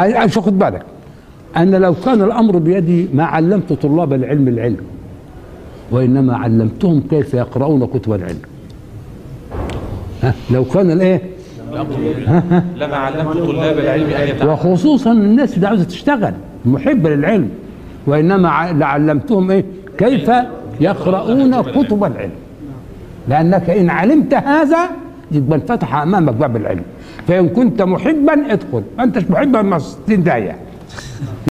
عايز خد بالك أنا لو كان الأمر بيدي ما علمت طلاب العلم العلم وإنما علمتهم كيف يقرؤون كتب العلم ها لو كان الايه لما علمت طلاب العلم ان يتعلموا وخصوصا الناس اللي عاوزه تشتغل محبه للعلم وانما ع- لعلمتهم ايه كيف يقرؤون كتب العلم لانك ان علمت هذا يبقى انفتح امامك باب العلم فان كنت محبا ادخل ما انتش محبا ما 60 داهيه